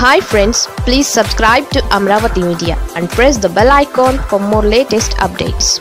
hi friends please subscribe to Amaravati media and press the bell icon for more latest updates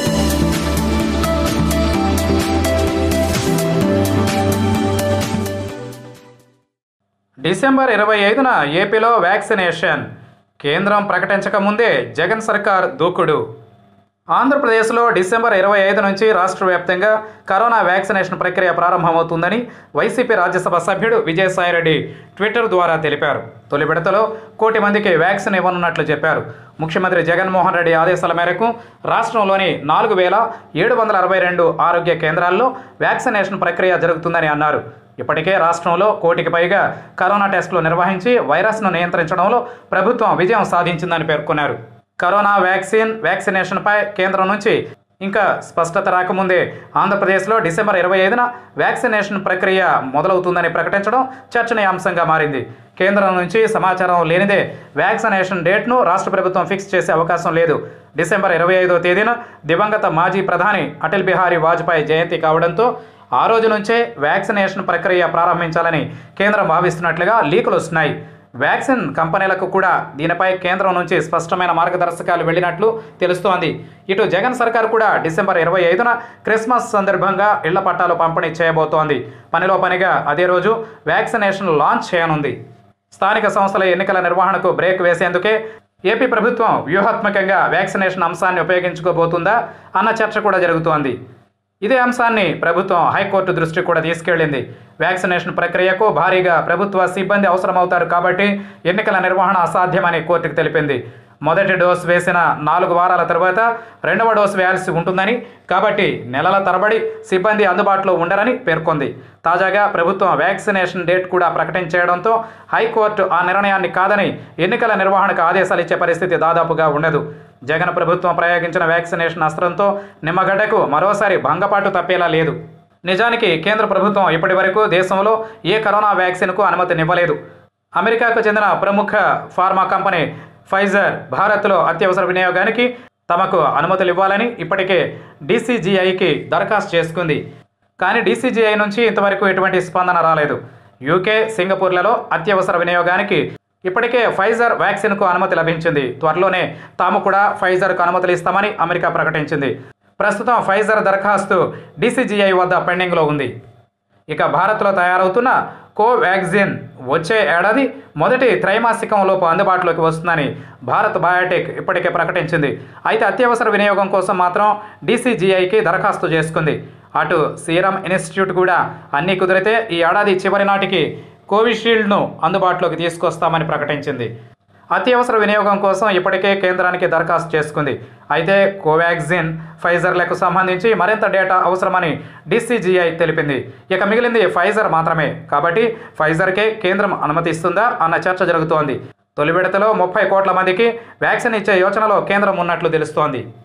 December ఇరవై ఐదున ఏపీలో vaccination కేంద్రం ప్రకటించక ముందే జగన్ సర్కార్ దూకుడు ఆంధ్రప్రదేశ్లో డిసెంబర్ ఇరవై ఐదు నుంచి రాష్ట్ర వ్యాప్తంగా కరోనా వ్యాక్సినేషన్ ప్రక్రియ ప్రారంభమవుతుందని వైసీపీ రాజ్యసభ సభ్యుడు విజయసాయిరెడ్డి ట్విట్టర్ ద్వారా తెలిపారు తొలి విడతలో కోటి మందికి వ్యాక్సిన్ ఇవ్వనున్నట్లు చెప్పారు ముఖ్యమంత్రి జగన్మోహన్ రెడ్డి ఆదేశాల మేరకు రాష్ట్రంలోని నాలుగు వేల ఏడు వందల అరవై రెండు ఆరోగ్య కేంద్రాల్లో వ్యాక్సినేషన్ ప్రక్రియ జరుగుతుందని అన్నారు ఇప్పటికే రాష్ట్రంలో కోటికి పైగా కరోనా టెస్టులు నిర్వహించి వైరస్ను నియంత్రించడంలో ప్రభుత్వం విజయం సాధించిందని పేర్కొన్నారు కరోనా వ్యాక్సిన్ వ్యాక్సినేషన్పై కేంద్రం నుంచి ఇంకా స్పష్టత రాకముందే ఆంధ్రప్రదేశ్లో డిసెంబర్ ఇరవై ఐదున వ్యాక్సినేషన్ ప్రక్రియ మొదలవుతుందని ప్రకటించడం చర్చనీయాంశంగా మారింది కేంద్రం నుంచి సమాచారం లేనిదే వ్యాక్సినేషన్ డేట్ను రాష్ట్ర ప్రభుత్వం ఫిక్స్ చేసే అవకాశం లేదు డిసెంబర్ ఇరవై ఐదో తేదీన దివంగత మాజీ ప్రధాని అటల్ బిహారీ వాజ్పేయి జయంతి కావడంతో ఆ రోజు నుంచే వ్యాక్సినేషన్ ప్రక్రియ ప్రారంభించాలని కేంద్రం భావిస్తున్నట్లుగా లీకులు వస్తున్నాయి వ్యాక్సిన్ కంపెనీలకు కూడా దీనిపై కేంద్రం నుంచి స్పష్టమైన మార్గదర్శకాలు వెళ్ళినట్లు తెలుస్తోంది ఇటు జగన్ సర్కార్ కూడా డిసెంబర్ ఇరవై ఐదున క్రిస్మస్ సందర్భంగా ఇళ్ల పట్టాలు పంపిణీ చేయబోతోంది పనిలో పనిగా అదే రోజు వ్యాక్సినేషన్ లాంచ్ చేయనుంది స్థానిక సంస్థల ఎన్నికల నిర్వహణకు బ్రేక్ వేసేందుకే ఏపీ ప్రభుత్వం వ్యూహాత్మకంగా వ్యాక్సినేషన్ అంశాన్ని ఉపయోగించుకోబోతుందా అన్న చర్చ కూడా జరుగుతోంది ఇదే అంశాన్ని ప్రభుత్వం హైకోర్టు దృష్టికి కూడా తీసుకెళ్లింది వ్యాక్సినేషన్ ప్రక్రియకు భారీగా ప్రభుత్వ సిబ్బంది అవసరమవుతారు కాబట్టి ఎన్నికల నిర్వహణ అసాధ్యమని కోర్టుకు తెలిపింది మొదటి డోస్ వేసిన నాలుగు వారాల తర్వాత రెండవ డోస్ వేయాల్సి ఉంటుందని కాబట్టి నెలల తరబడి సిబ్బంది అందుబాటులో ఉండరని పేర్కొంది తాజాగా ప్రభుత్వం వ్యాక్సినేషన్ డేట్ కూడా ప్రకటించేయడంతో హైకోర్టు ఆ నిర్ణయాన్ని కాదని ఎన్నికల నిర్వహణకు ఆదేశాలు ఇచ్చే పరిస్థితి దాదాపుగా ఉండదు జగన్ ప్రభుత్వం ప్రయోగించిన వ్యాక్సినేషన్ అస్త్రంతో నిమ్మగడ్డకు మరోసారి భంగపాటు తప్పేలా లేదు నిజానికి కేంద్ర ప్రభుత్వం ఇప్పటి వరకు దేశంలో ఏ కరోనా వ్యాక్సిన్కు అనుమతినివ్వలేదు అమెరికాకు చెందిన ప్రముఖ ఫార్మా కంపెనీ ఫైజర్ భారత్లో అత్యవసర వినియోగానికి తమకు అనుమతులు ఇవ్వాలని ఇప్పటికే డీసీజీఐకి దరఖాస్తు చేసుకుంది కానీ డీసీజీఐ నుంచి ఇంతవరకు ఎటువంటి స్పందన రాలేదు యూకే సింగపూర్లలో అత్యవసర వినియోగానికి ఇప్పటికే ఫైజర్ వ్యాక్సిన్కు అనుమతి లభించింది త్వరలోనే తాము కూడా ఫైజర్కు అనుమతులు ఇస్తామని అమెరికా ప్రకటించింది ప్రస్తుతం ఫైజర్ దరఖాస్తు డీసీజీఐ వద్ద పెండింగ్లో ఉంది ఇక భారత్లో తయారవుతున్న కోవాక్సిన్ వచ్చే ఏడాది మొదటి త్రైమాసికంలోపు అందుబాటులోకి వస్తుందని భారత్ బయోటెక్ ఇప్పటికే ప్రకటించింది అయితే అత్యవసర వినియోగం కోసం మాత్రం డీసీజీఐకి దరఖాస్తు చేసుకుంది అటు సీరం ఇన్స్టిట్యూట్ కూడా అన్నీ కుదిరితే ఈ ఏడాది చివరి నాటికి కోవిషీల్డ్ను అందుబాటులోకి తీసుకొస్తామని ప్రకటించింది అత్యవసర వినియోగం కోసం ఇప్పటికే కేంద్రానికి దరఖాస్తు చేసుకుంది అయితే కోవాక్సిన్ ఫైజర్లకు సంబంధించి మరింత డేటా అవసరమని డీసీజీఐ తెలిపింది ఇక మిగిలింది ఫైజర్ మాత్రమే కాబట్టి ఫైజర్కే కేంద్రం అనుమతిస్తుందా అన్న చర్చ జరుగుతోంది తొలి విడతలో ముప్పై కోట్ల మందికి వ్యాక్సిన్ ఇచ్చే యోచనలో కేంద్రం ఉన్నట్లు తెలుస్తోంది